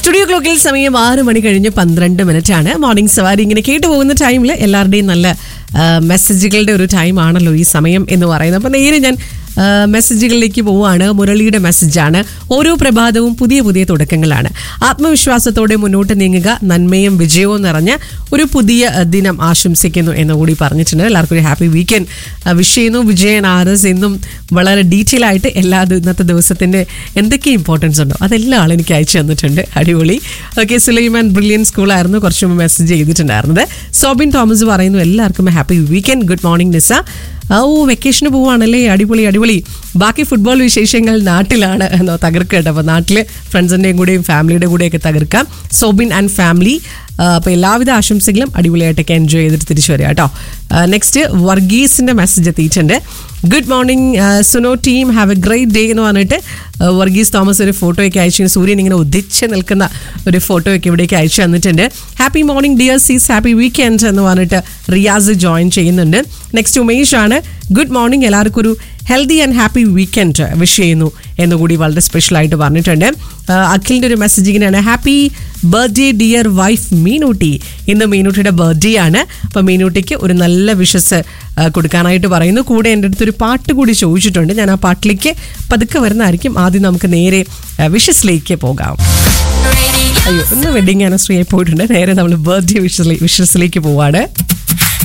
studio ക്ലോക്കിൽ സമയം ആറ് മണി കഴിഞ്ഞ് പന്ത്രണ്ട് മിനിറ്റ് ആണ് മോർണിംഗ് സവാരി ഇങ്ങനെ കേട്ടു പോകുന്ന ടൈമിൽ എല്ലാവരുടെയും നല്ല ആ, മെസ്സേജുകളുടെ ഒരു ടൈം ആണല്ലോ ഈ സമയം എന്ന് പറയുന്നത് അപ്പം നേരെ ഞാൻ ആ, മെസ്സേജുകളിലേക്ക് പോവുകയാണ് മുരളിയുടെ മെസ്സേജാണ് ഓരോ പ്രഭാതവും പുതിയ പുതിയ തുടക്കങ്ങളാണ് ആത്മവിശ്വാസത്തോടെ മുന്നോട്ട് നീങ്ങുക നന്മയും വിജയവും നിറഞ്ഞ ഒരു പുതിയ ആ, ദിനം ആശംസിക്കുന്നു എന്ന് കൂടി പറഞ്ഞിട്ടുണ്ട് എല്ലാവർക്കും ഒരു ഹാപ്പി വീക്കെൻഡ് വിഷ് ചെയ്യുന്നു വിജയൻ ആർ എസ് എന്നും വളരെ ഡീറ്റെയിൽ ആയിട്ട് എല്ലാ ദി- ഇന്നത്തെ ദിവസത്തിന്റെ എന്തൊക്കെ ഇമ്പോർട്ടൻസ് ഉണ്ടോ അതെല്ലാം ആൾ എനിക്ക് അയച്ചു തന്നിട്ടുണ്ട് അടിപൊളി ഓക്കെ സുലൈമാൻ ബ്രില്യൻ സ്കൂളായിരുന്നു കുറച്ച് മുമ്പ് മെസ്സേജ് ചെയ്തിട്ടുണ്ടായിരുന്നത് സോബിൻ തോമസ് പറയുന്നു എല്ലാവർക്കും happy weekend good morning Nisa ഓ വെക്കേഷന് പോവാണല്ലേ അടിപൊളി അടിപൊളി ബാക്കി ഫുട്ബോൾ വിശേഷങ്ങൾ നാട്ടിലാണ് എന്നോ തകർക്കട്ടെ അപ്പോൾ നാട്ടിൽ ഫ്രണ്ട്സിൻ്റെയും കൂടെയും ഫാമിലിയുടെ കൂടെയൊക്കെ തകർക്കാം സോബിൻ ആൻഡ് ഫാമിലി അപ്പോൾ എല്ലാവിധ ആശംസകളും അടിപൊളിയായിട്ടൊക്കെ എൻജോയ് ചെയ്തിട്ട് തിരിച്ചു വരിക കേട്ടോ നെക്സ്റ്റ് വർഗീസിൻ്റെ മെസ്സേജ് എത്തിയിട്ടുണ്ട് good morning Suno team have a great day എന്ന് പറഞ്ഞിട്ട് ആ, വർഗീസ് തോമസ് ഒരു ഫോട്ടോയൊക്കെ അയച്ചു സൂര്യൻ ഇങ്ങനെ ഉദിച്ച് നിൽക്കുന്ന ഒരു ഫോട്ടോയൊക്കെ ഇവിടേക്ക് അയച്ചു തന്നിട്ടുണ്ട് ഹാപ്പി മോർണിംഗ് ഡിയർ സീസ് ഹാപ്പി വീക്കെൻഡ് എന്ന് പറഞ്ഞിട്ട് റിയാസ് ജോയിൻ ചെയ്യുന്നുണ്ട് നെക്സ്റ്റ് ഉമേഷ് ആണ് ഗുഡ് മോർണിംഗ് എല്ലാവർക്കും ഒരു healthy and happy weekend wish ചെയ്യുന്നു എന്നുകൂടി വളരെ സ്പെഷ്യൽ ആയിട്ട് പറഞ്ഞിട്ടുണ്ട് ആ, അഖിലിൻ്റെ ഒരു മെസ്സേജ് ഇങ്ങനെയാണ് happy birthday dear wife Meenutty ഇന്ന് മീനൂട്ടിയുടെ ബർത്ത്ഡേ ആണ് അപ്പോൾ മീനൂട്ടിക്ക് ഒരു നല്ല വിഷസ് കൊടുക്കാനായിട്ട് പറയുന്നു കൂടെ എൻ്റെ അടുത്തൊരു പാട്ട് കൂടി ചോദിച്ചിട്ടുണ്ട് ഞാൻ ആ പാട്ടിലേക്ക് പതുക്കെ വരുന്നതായിരിക്കും ആദ്യം നമുക്ക് നേരെ വിഷസിലേക്ക് പോകാം അയ്യോ ഇന്ന് വെഡിങ് ആനിവേഴ്സറി ആയി പോയിട്ടുണ്ട് നേരെ നമ്മൾ ബർത്ത്ഡേ വിഷസിലേക്ക് വിഷസിലേക്ക് പോവാണ്